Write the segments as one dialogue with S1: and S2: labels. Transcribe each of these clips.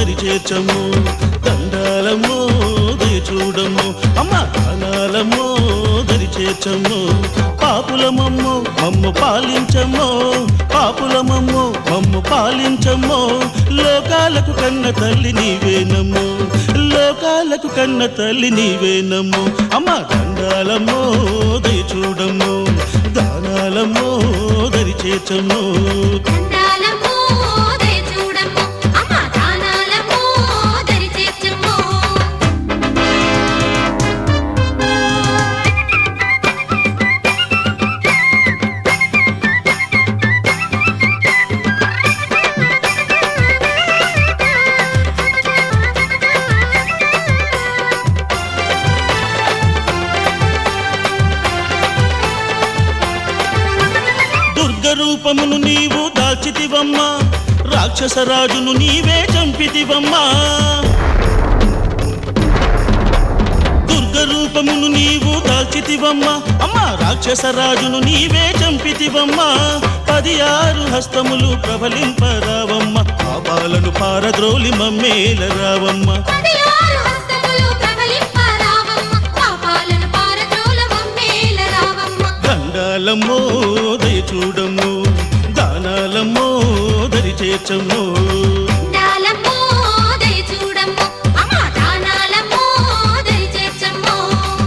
S1: దరి చేర్చము దండాలమ్మో దయ చూడము అమ్మ దానాలమ్మో దరి చేర్చము పాపులమమ్మో మమ్ము పాలించమ్మో పాపులమమ్మో మమ్ము పాలించమ్మో లోకాలకు కన్న తల్లి నీవేనమ్మో లోకాలకు కన్న తల్లి నీవేనమ్మో అమ్మ దండాలమ్మో దయ చూడము దానాలమ్మో దరి చేర్చము
S2: దండాలమ్మో దయ చూడమ్మో అమ్మ దానాలమ్మో దరి చేర్చమ్మో
S1: దుర్గ రూపమును నీవు దాల్చితివమ్మా రాక్షస రాజును నీవే చంపితివమ్మా దుర్గ రూపమును నీవు దాల్చితివమ్మా అమ్మా రాక్షస రాజును నీవే చంపితివమ్మా పది ఆరు హస్తములు ప్రబలింపరావమ్మ పాపాలను పారద్రోలి మమ్మేల రావమ్మ
S2: పదియారు హస్తములు ప్రబలింపరావమ్మ పాపాలను పారద్రోల మమ్మేల రావమ్మ
S1: దండాలమ్మో దయ చూడము దానాలమ్మో దరి చేర్చము
S2: దండాలమ్మో దయ చూడమ్మో అమ్మ దానాలమ్మో దయ చేర్చమ్మో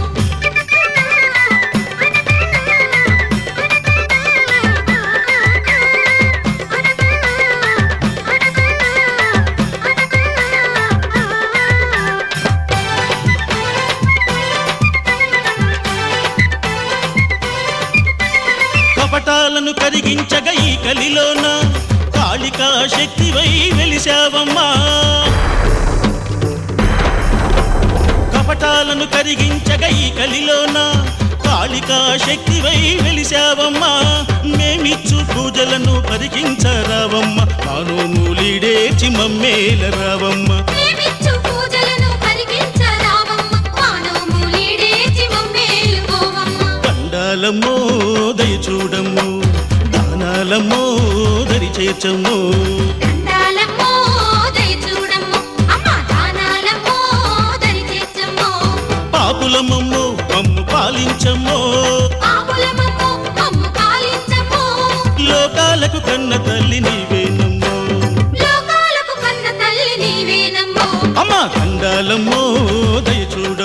S1: కపటాలను కరిగించగా ఈ కలిలోన కాళికా శక్తివై వెలిశావమ్మా కపటాలను కరిగించగా ఈ కలిలోన కాళికా శక్తివై వెలిశావమ్మా మేమిచ్చు పూజలను పరికించరావమ్మ మానోమూలిడేచి మమ్మేల రావమ్మ
S2: ప్రేమించు పూజలను పరికించరావమ్మ మానవములీడేచి మమ్మేలుకోవమ్మ
S1: దండాలమ్మో దయ చూడము దానాలమ్మో దరి చేర్చము
S2: దండాలమ్మో దయ చూడమ్మో అమ్మ దానాలమ్మో దరి చేర్చమ్మో
S1: పాపులమమ్మో మమ్ము పాలించమ్మో
S2: పాపులమమ్మో మమ్ము పాలించమ్మో
S1: లోకాలకు కన్న తల్లి నీవేనమ్మో
S2: లోకాలకు కన్న తల్లి నీవేనమ్మో
S1: అమ్మ దండాలమ్మో దయ చూడ